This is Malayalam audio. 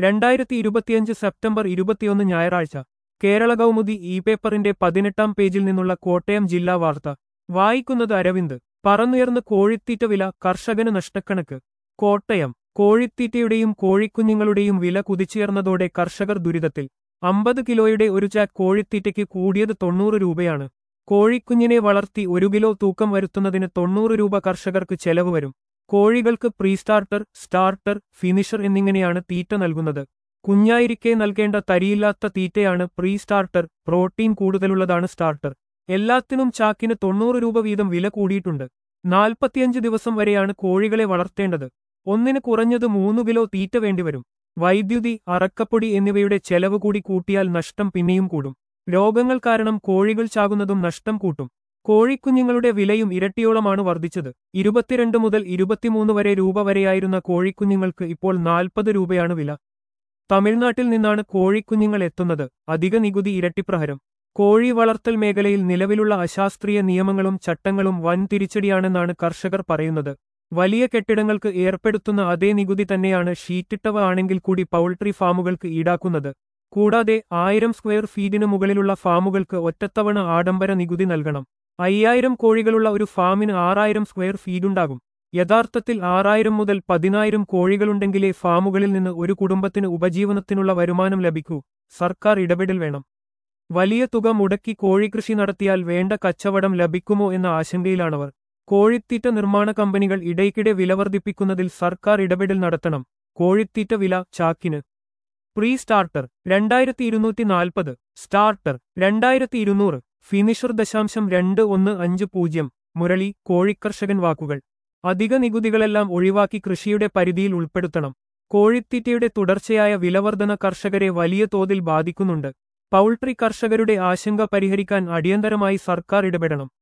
രണ്ടായിരത്തി ഇരുപത്തിയഞ്ച് സെപ്റ്റംബർ ഇരുപത്തിയൊന്ന് ഞായറാഴ്ച കേരള കൗമുദി ഇ പേപ്പറിന്റെ പതിനെട്ടാം പേജിൽ നിന്നുള്ള കോട്ടയം ജില്ലാ വാർത്ത വായിക്കുന്നത് അരവിന്ദ് പറന്നുയർന്ന് കോഴിത്തീറ്റ വില കർഷകന് നഷ്ടക്കണക്ക് കോട്ടയം കോഴിത്തീറ്റയുടെയും കോഴിക്കുഞ്ഞുങ്ങളുടെയും വില കുതിച്ചുയർന്നതോടെ കർഷകർ ദുരിതത്തിൽ അമ്പത് കിലോയുടെ ഒരു ചാക്ക് കോഴിത്തീറ്റയ്ക്ക് കൂടിയത് തൊണ്ണൂറ് രൂപയാണ് കോഴിക്കുഞ്ഞിനെ വളർത്തി ഒരു കിലോ തൂക്കം വരുത്തുന്നതിന് തൊണ്ണൂറ് രൂപ കർഷകർക്ക് ചെലവ് വരും കോഴികൾക്ക് പ്രീ സ്റ്റാർട്ടർ സ്റ്റാർട്ടർ ഫിനിഷർ എന്നിങ്ങനെയാണ് തീറ്റ നൽകുന്നത് കുഞ്ഞായിരിക്കെ നൽകേണ്ട തരിയില്ലാത്ത തീറ്റയാണ് പ്രീ സ്റ്റാർട്ടർ പ്രോട്ടീൻ കൂടുതലുള്ളതാണ് സ്റ്റാർട്ടർ എല്ലാത്തിനും ചാക്കിന് തൊണ്ണൂറ് രൂപ വീതം വില കൂടിയിട്ടുണ്ട് നാൽപ്പത്തിയഞ്ച് ദിവസം വരെയാണ് കോഴികളെ വളർത്തേണ്ടത് ഒന്നിന് കുറഞ്ഞത് മൂന്നു കിലോ തീറ്റ വേണ്ടിവരും വൈദ്യുതി അറക്കപ്പൊടി എന്നിവയുടെ ചെലവ് കൂടി കൂട്ടിയാൽ നഷ്ടം പിന്നെയും കൂടും രോഗങ്ങൾ കാരണം കോഴികൾ ചാകുന്നതും നഷ്ടം കൂട്ടും കോഴിക്കുഞ്ഞുങ്ങളുടെ വിലയും ഇരട്ടിയോളമാണ് വർദ്ധിച്ചത് ഇരുപത്തിരണ്ട് മുതൽ ഇരുപത്തിമൂന്ന് വരെ രൂപ വരെയായിരുന്ന കോഴിക്കുഞ്ഞുങ്ങൾക്ക് ഇപ്പോൾ നാൽപ്പത് രൂപയാണ് വില തമിഴ്നാട്ടിൽ നിന്നാണ് കോഴിക്കുഞ്ഞുങ്ങൾ എത്തുന്നത് അധിക നികുതി ഇരട്ടിപ്രഹരം കോഴി വളർത്തൽ മേഖലയിൽ നിലവിലുള്ള അശാസ്ത്രീയ നിയമങ്ങളും ചട്ടങ്ങളും വൻ തിരിച്ചടിയാണെന്നാണ് കർഷകർ പറയുന്നത് വലിയ കെട്ടിടങ്ങൾക്ക് ഏർപ്പെടുത്തുന്ന അതേ നികുതി തന്നെയാണ് ഷീറ്റിട്ടവ ആണെങ്കിൽ കൂടി പൗൾട്രി ഫാമുകൾക്ക് ഈടാക്കുന്നത് കൂടാതെ ആയിരം സ്ക്വയർ ഫീറ്റിനു മുകളിലുള്ള ഫാമുകൾക്ക് ഒറ്റത്തവണ ആഡംബര നികുതി നൽകണം അയ്യായിരം കോഴികളുള്ള ഒരു ഫാമിന് ആറായിരം സ്ക്വയർ ഫീഡുണ്ടാകും യഥാർത്ഥത്തിൽ ആറായിരം മുതൽ പതിനായിരം കോഴികളുണ്ടെങ്കിലേ ഫാമുകളിൽ നിന്ന് ഒരു കുടുംബത്തിന് ഉപജീവനത്തിനുള്ള വരുമാനം ലഭിക്കൂ സർക്കാർ ഇടപെടൽ വേണം വലിയ തുക മുടക്കി കോഴിക്കൃഷി നടത്തിയാൽ വേണ്ട കച്ചവടം ലഭിക്കുമോ എന്ന ആശങ്കയിലാണവർ കോഴിത്തീറ്റ നിർമ്മാണ കമ്പനികൾ ഇടയ്ക്കിടെ വില വർദ്ധിപ്പിക്കുന്നതിൽ സർക്കാർ ഇടപെടൽ നടത്തണം കോഴിത്തീറ്റ വില ചാക്കിന് പ്രീ സ്റ്റാർട്ടർ രണ്ടായിരത്തി ഇരുന്നൂറ്റി നാൽപ്പത് സ്റ്റാർട്ടർ രണ്ടായിരത്തി ഇരുന്നൂറ് ഫിനിഷർ ദശാംശം രണ്ട് ഒന്ന് അഞ്ച് പൂജ്യം മുരളി കോഴിക്കർഷകൻ വാക്കുകൾ അധിക നികുതികളെല്ലാം ഒഴിവാക്കി കൃഷിയുടെ പരിധിയിൽ ഉൾപ്പെടുത്തണം കോഴിത്തീറ്റയുടെ തുടർച്ചയായ വിലവർധന കർഷകരെ വലിയ തോതിൽ ബാധിക്കുന്നുണ്ട് പൗൾട്രി കർഷകരുടെ ആശങ്ക പരിഹരിക്കാൻ അടിയന്തരമായി സർക്കാർ ഇടപെടണം